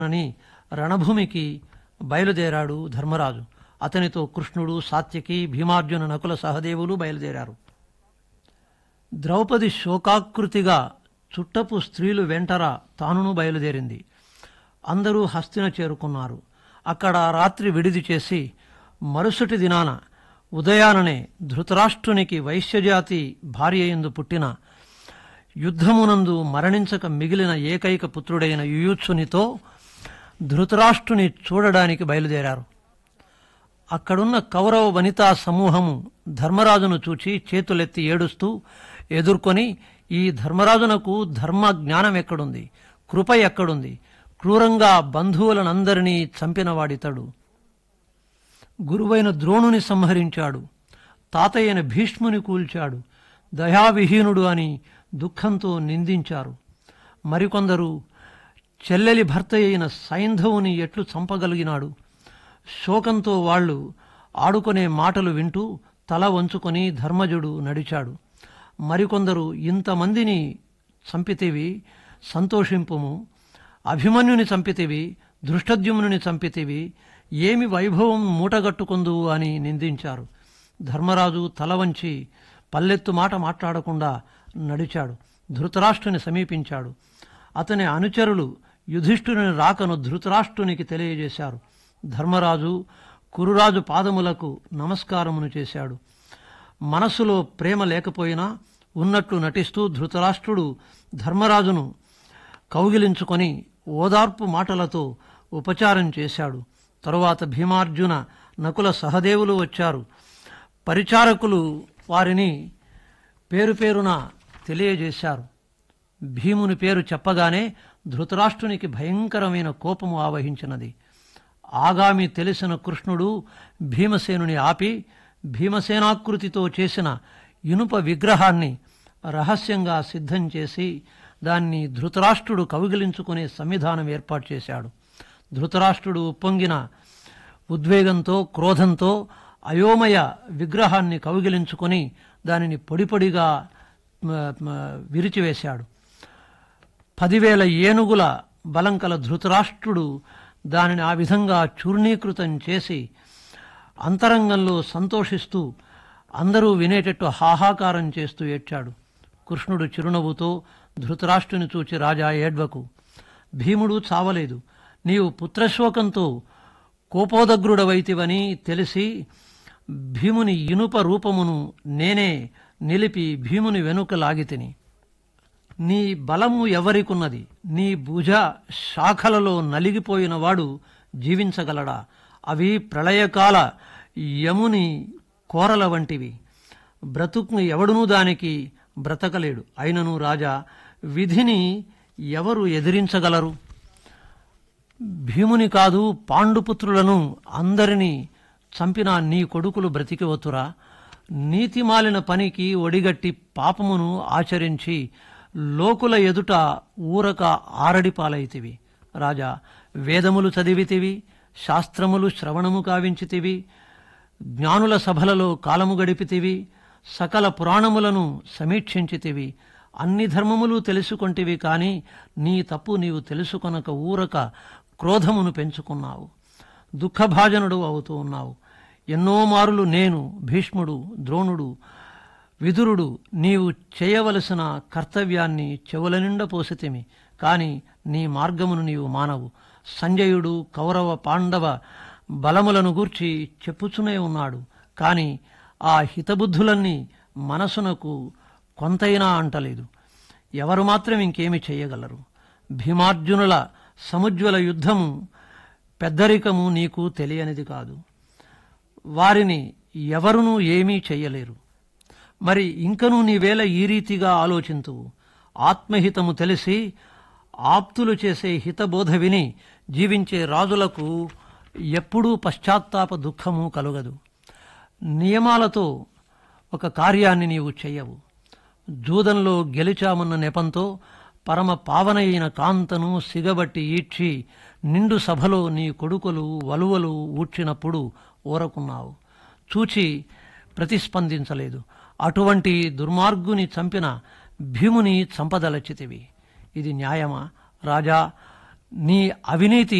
అని రణభూమికి బయలుదేరాడు ధర్మరాజు అతనితో కృష్ణుడు సాత్యకి భీమార్జున నకుల సహదేవులు బయలుదేరారు ద్రౌపది శోకాకృతిగా చుట్టపు స్త్రీలు వెంటరా తానును బయలుదేరింది అందరూ హస్తిన చేరుకున్నారు అక్కడ రాత్రి విడిది చేసి మరుసటి దినాన ఉదయాననే ధృతరాష్ట్రునికి వైశ్యజాతి భార్య ఎందు పుట్టిన యుద్ధమునందు మరణించక మిగిలిన ఏకైక పుత్రుడైన యుయుత్సునితో ధృతరాష్ట్రుని చూడడానికి బయలుదేరారు అక్కడున్న కౌరవ వనితా సమూహము ధర్మరాజును చూచి చేతులెత్తి ఏడుస్తూ ఎదుర్కొని ఈ ధర్మరాజునకు ధర్మ జ్ఞానం ఎక్కడుంది కృప ఎక్కడుంది క్రూరంగా బంధువులనందరినీ చంపినవాడితడు గురువైన ద్రోణుని సంహరించాడు తాతయ్యన భీష్ముని కూల్చాడు దయావిహీనుడు అని దుఃఖంతో నిందించారు మరికొందరు చెల్లెలి భర్త అయిన సైంధవుని ఎట్లు చంపగలిగినాడు శోకంతో వాళ్ళు ఆడుకునే మాటలు వింటూ తల వంచుకొని ధర్మజుడు నడిచాడు మరికొందరు ఇంతమందిని చంపితివి సంతోషింపుము అభిమన్యుని చంపితివి దృష్టద్యుమ్నుని చంపితివి ఏమి వైభవం మూటగట్టుకుందువు అని నిందించారు ధర్మరాజు తల వంచి పల్లెత్తు మాట మాట్లాడకుండా నడిచాడు ధృతరాష్ట్రుని సమీపించాడు అతని అనుచరులు యుధిష్ఠుని రాకను ధృతరాష్ట్రునికి తెలియజేశారు ధర్మరాజు కురురాజు పాదములకు నమస్కారమును చేశాడు మనస్సులో ప్రేమ లేకపోయినా ఉన్నట్లు నటిస్తూ ధృతరాష్ట్రుడు ధర్మరాజును కౌగిలించుకొని ఓదార్పు మాటలతో ఉపచారం చేశాడు తరువాత భీమార్జున నకుల సహదేవులు వచ్చారు పరిచారకులు వారిని పేరు పేరున తెలియజేశారు భీముని పేరు చెప్పగానే ధృతరాష్ట్రునికి భయంకరమైన కోపము ఆవహించినది ఆగామి తెలిసిన కృష్ణుడు భీమసేనుని ఆపి భీమసేనాకృతితో చేసిన ఇనుప విగ్రహాన్ని రహస్యంగా సిద్ధం చేసి దాన్ని ధృతరాష్ట్రుడు కౌగిలించుకునే సంవిధానం ఏర్పాటు చేశాడు ధృతరాష్ట్రుడు ఉప్పొంగిన ఉద్వేగంతో క్రోధంతో అయోమయ విగ్రహాన్ని కౌగిలించుకొని దానిని పొడిపొడిగా మ, మ, విరిచివేశాడు పదివేల ఏనుగుల బలం కల ధృతరాష్ట్రుడు దానిని ఆ విధంగా చూర్ణీకృతం చేసి అంతరంగంలో సంతోషిస్తూ అందరూ వినేటట్టు హాహాకారం చేస్తూ ఏడ్చాడు కృష్ణుడు చిరునవ్వుతో ధృతరాష్ట్రుని చూచి రాజా ఏడ్వకు భీముడు చావలేదు నీవు పుత్రశోకంతో కోపోదగ్రుడవైతివని తెలిసి భీముని ఇనుప రూపమును నేనే నిలిపి భీముని వెనుక లాగితిని నీ బలము ఎవరికున్నది నీ భుజ శాఖలలో నలిగిపోయిన వాడు జీవించగలడా అవి ప్రళయకాల యముని కోరల వంటివి బ్రతుకు ఎవడునూ దానికి బ్రతకలేడు అయినను రాజా విధిని ఎవరు ఎదిరించగలరు భీముని కాదు పాండుపుత్రులను అందరినీ చంపిన నీ కొడుకులు బ్రతికివతురా నీతిమాలిన పనికి ఒడిగట్టి పాపమును ఆచరించి లోకుల ఎదుట ఊరక ఆరడిపాలైతివి రాజా వేదములు చదివితివి శాస్త్రములు శ్రవణము కావించితివి జ్ఞానుల సభలలో కాలము గడిపితివి సకల పురాణములను సమీక్షించితివి అన్ని ధర్మములు తెలుసుకొంటివి కాని నీ తప్పు నీవు తెలుసుకొనక ఊరక క్రోధమును పెంచుకున్నావు దుఃఖభాజనుడు అవుతూ ఉన్నావు ఎన్నో మారులు నేను భీష్ముడు ద్రోణుడు విదురుడు నీవు చేయవలసిన కర్తవ్యాన్ని చెవుల నిండా పోసితిమి కాని నీ మార్గమును నీవు మానవు సంజయుడు కౌరవ పాండవ బలములను గూర్చి చెప్పుచునే ఉన్నాడు కాని ఆ హితబుద్ధులన్నీ మనసునకు కొంతైనా అంటలేదు ఎవరు మాత్రం ఇంకేమి చేయగలరు భీమార్జునుల సముజ్వల యుద్ధము పెద్దరికము నీకు తెలియనిది కాదు వారిని ఎవరునూ ఏమీ చెయ్యలేరు మరి ఇంకనూ నీవేళ ఈ రీతిగా ఆలోచింతువు ఆత్మహితము తెలిసి ఆప్తులు చేసే హితబోధ విని జీవించే రాజులకు ఎప్పుడూ పశ్చాత్తాప దుఃఖము కలుగదు నియమాలతో ఒక కార్యాన్ని నీవు చెయ్యవు జూదంలో గెలిచామన్న నెపంతో పరమ పావనైన కాంతను సిగబట్టి ఈడ్చి నిండు సభలో నీ కొడుకులు వలువలు ఊడ్చినప్పుడు ఊరకున్నావు చూచి ప్రతిస్పందించలేదు అటువంటి దుర్మార్గుని చంపిన భీముని చంపదలచితివి ఇది న్యాయమా రాజా నీ అవినీతి